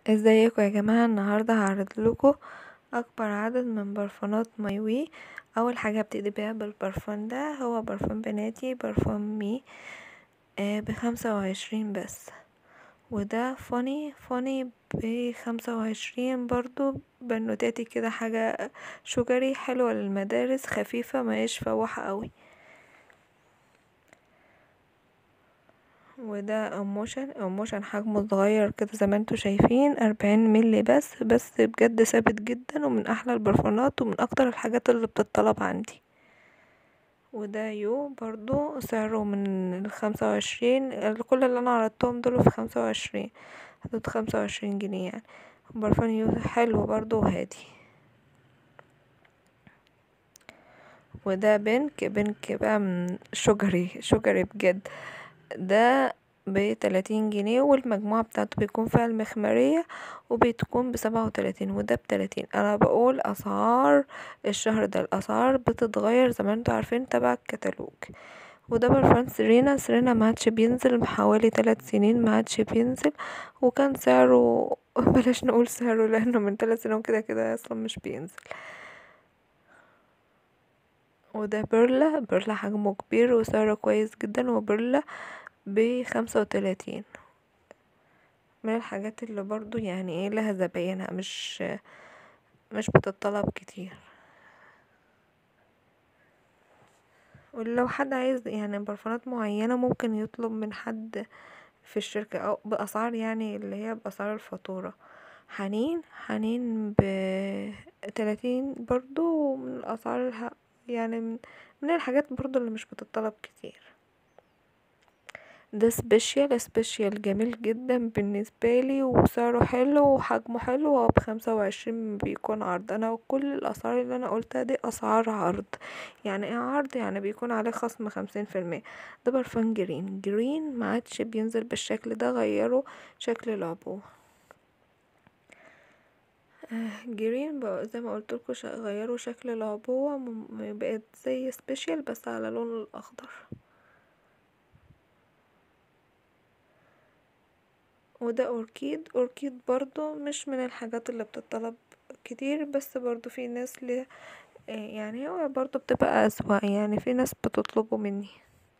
ازيكم يا جماعه النهارده هعرض لكم اكبر عدد من برفانات مايوي اول حاجه هبتدي بيها بالبرفان ده هو برفان بناتي برفان مي آه بخمسة وعشرين بس وده فاني فاني بخمسة وعشرين برضو بنوتاتي كده حاجة شجري حلوة للمدارس خفيفة مهيش فواحة قوي وده اموشن اموشن حجمه صغير كده زي ما انتوا شايفين اربعين ملي بس بس بجد ثابت جدا ومن احلى البرفانات ومن اكتر الحاجات اللي بتطلب عندي وده يو برضو سعره من الخمسة وعشرين كل اللي انا عرضتهم دول في خمسة وعشرين حدود خمسة وعشرين جنيه يعني برفان يو حلو برضو وهادي وده بنك بنك بقى من شجري شجري بجد ده بتلاتين جنيه والمجموعة بتاعته بيكون فيها المخمرية وبتكون بسبعة وتلاتين وده بتلاتين انا بقول اسعار الشهر ده الاسعار بتتغير زي ما انتوا عارفين تبع الكتالوج وده برفان سرينا سرينا ما عادش بينزل حوالي تلات سنين ما عادش بينزل وكان سعره بلاش نقول سعره لانه من تلات سنين كده كده اصلا مش بينزل وده بيرلا بيرلا حجمه كبير وسعره كويس جدا وبيرلا بخمسة وتلاتين من الحاجات اللي برضو يعني ايه لها زباينها مش مش بتطلب كتير ولو حد عايز يعني برفانات معينة ممكن يطلب من حد في الشركة او بأسعار يعني اللي هي بأسعار الفاتورة حنين حنين بتلاتين برضو من الأسعار يعني من الحاجات برضو اللي مش بتطلب كتير ده سبيشيال سبيشيال جميل جدا بالنسبة لي وسعره حلو وحجمه حلو وهو بخمسة وعشرين بيكون عرض انا كل الاسعار اللي انا قلتها دي اسعار عرض يعني ايه عرض يعني بيكون عليه خصم خمسين في المية ده برفان جرين جرين ما عادش بينزل بالشكل ده غيروا شكل العبوة جرين بقى زي ما قلت لكم غيروا شكل العبوة بقت زي سبيشيال بس على لون الاخضر وده اوركيد اوركيد برضو مش من الحاجات اللي بتطلب كتير بس برضو في ناس ل يعني هو برضو بتبقى أذواق يعني في ناس بتطلبه مني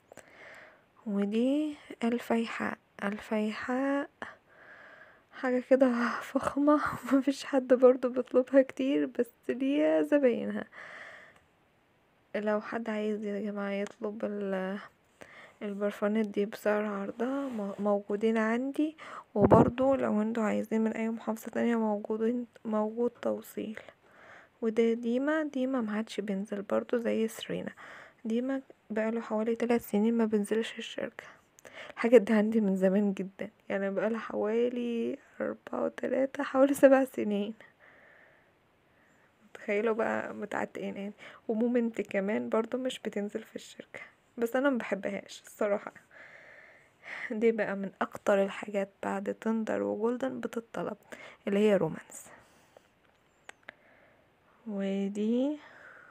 ودي الفيحاء الفيحاء حاجة كده فخمة مفيش حد برضو بيطلبها كتير بس ليها زباينها لو حد عايز يا جماعة يطلب البرفانات دي بسعر عرضها موجودين عندي وبرضو لو انتوا عايزين من اي محافظة تانية موجودين موجود توصيل وده ديما ديما معادش بينزل برضو زي سرينا ديما بقاله حوالي تلات سنين ما بنزلش الشركة الحاجة دي عندي من زمان جدا يعني بقالها حوالي أربعة وتلاتة حوالي سبع سنين تخيلوا بقى متعتقين يعني ومومنت كمان برضو مش بتنزل في الشركة بس انا مبحبهاش الصراحة دي بقى من اكتر الحاجات بعد تندر وجولدن بتطلب اللي هي رومانس ودي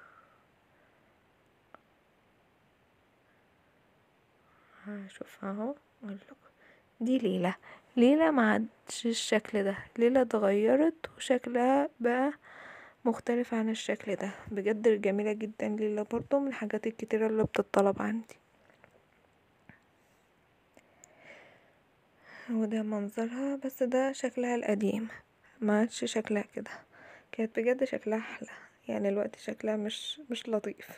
هشوف اهو دي ليلى ليلى ما عادش الشكل ده ليلى اتغيرت وشكلها بقى مختلف عن الشكل ده بجد جميلة جدا ليلى برضو من الحاجات الكتيرة اللي بتطلب عندي وده منظرها بس ده شكلها القديم ما عادش شكلها كده كانت بجد شكلها احلى يعني الوقت شكلها مش مش لطيف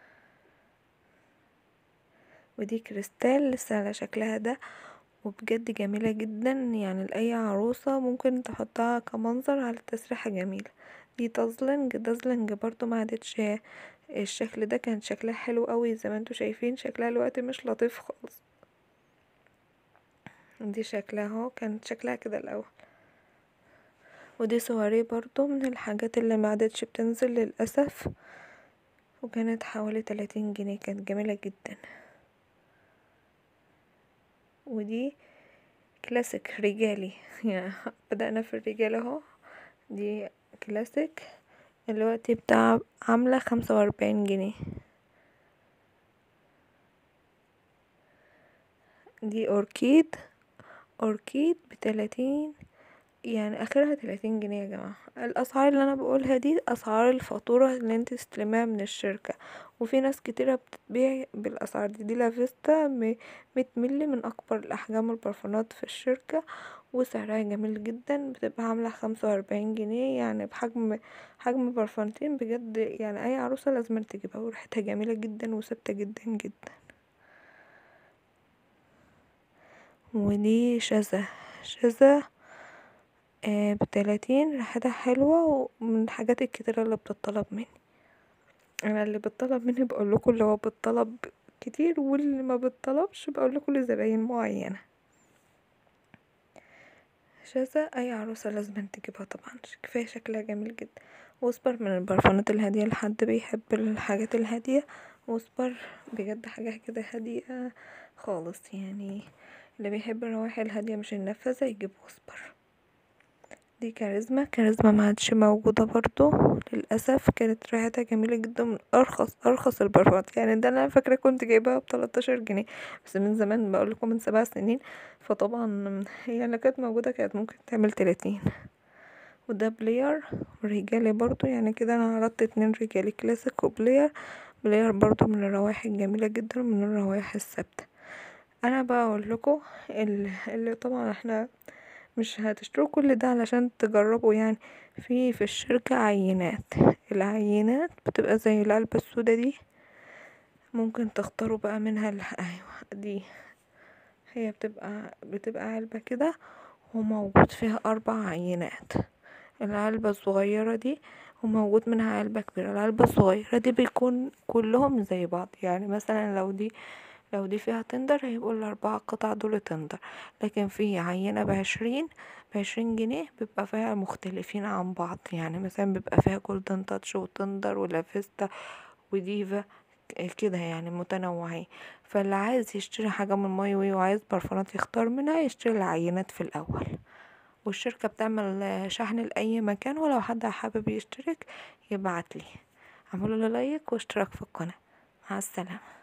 ودي كريستال لسه على شكلها ده وبجد جميلة جدا يعني لأي عروسة ممكن تحطها كمنظر على تسريحة جميلة دي دازلنج دازلنج برضو ما عادتش الشكل ده كان شكلها حلو قوي زي ما انتوا شايفين شكلها الوقت مش لطيف خالص دي شكلها اهو كانت شكلها كده الاول ودي سواري برضو من الحاجات اللي ما عادتش بتنزل للاسف وكانت حوالي تلاتين جنيه كانت جميلة جدا ودي كلاسيك رجالي يعني بدأنا في الرجال اهو دي كلاسيك الوقت بتاع عاملة خمسة وأربعين جنيه دي أوركيد أوركيد بتلاتين يعني اخرها تلاتين جنيه يا جماعة الاسعار اللي انا بقولها دي اسعار الفاتورة اللي انت تستلميها من الشركة وفي ناس كتيرة بتبيع بالاسعار دي دي لافيستا مية ملي من اكبر الاحجام البرفانات في الشركة وسعرها جميل جدا بتبقى عاملة خمسة واربعين جنيه يعني بحجم حجم برفانتين بجد يعني اي عروسة لازم تجيبها وريحتها جميلة جدا وثابتة جدا جدا ودي شذا شذا آه بتلاتين ريحتها حلوة ومن الحاجات الكتيرة اللي بتطلب مني انا اللي بتطلب مني بقولكوا اللي هو بتطلب كتير واللي ما بتطلبش بقولكوا لزباين معينة شذا اي عروسة لازم تجيبها طبعا كفاية شكلها جميل جدا وسبر من البرفانات الهادية لحد بيحب الحاجات الهادية وسبر بجد حاجة كده هادية خالص يعني اللي بيحب الروائح الهادية مش النفاذة يجيب وسبر دي كاريزما كاريزما ما عادش موجودة برضو للأسف كانت ريحتها جميلة جدا من أرخص أرخص البرفانات يعني ده أنا فاكرة كنت جايباها بتلاتاشر جنيه بس من زمان بقولكم من سبع سنين فطبعا هي اللي كانت موجودة كانت ممكن تعمل تلاتين وده بلير رجالي برضو يعني كده انا عرضت اتنين رجالي كلاسيك وبلير بلير برضو من الروائح الجميلة جدا ومن الروائح الثابتة انا بقى اقول لكم اللي, اللي طبعا احنا مش هتشتروا كل ده علشان تجربوا يعني في في الشركة عينات العينات بتبقى زي العلبة السودا دي ممكن تختاروا بقى منها ايوه دي هي بتبقى بتبقى علبة كده وموجود فيها اربع عينات العلبة الصغيرة دي وموجود منها علبة كبيرة العلبة الصغيرة دي بيكون كلهم زي بعض يعني مثلا لو دي لو دي فيها تندر هيبقوا الأربعة قطع دول تندر لكن في عينة بعشرين بعشرين جنيه بيبقى فيها مختلفين عن بعض يعني مثلا بيبقى فيها جولدن تاتش وتندر ولافيستا وديفا كده يعني متنوعين فاللي عايز يشتري حاجة من ماي وي وعايز برفانات يختار منها يشتري العينات في الأول والشركة بتعمل شحن لأي مكان ولو حد حابب يشترك يبعتلي اعملوا لايك واشتراك في القناة مع السلامة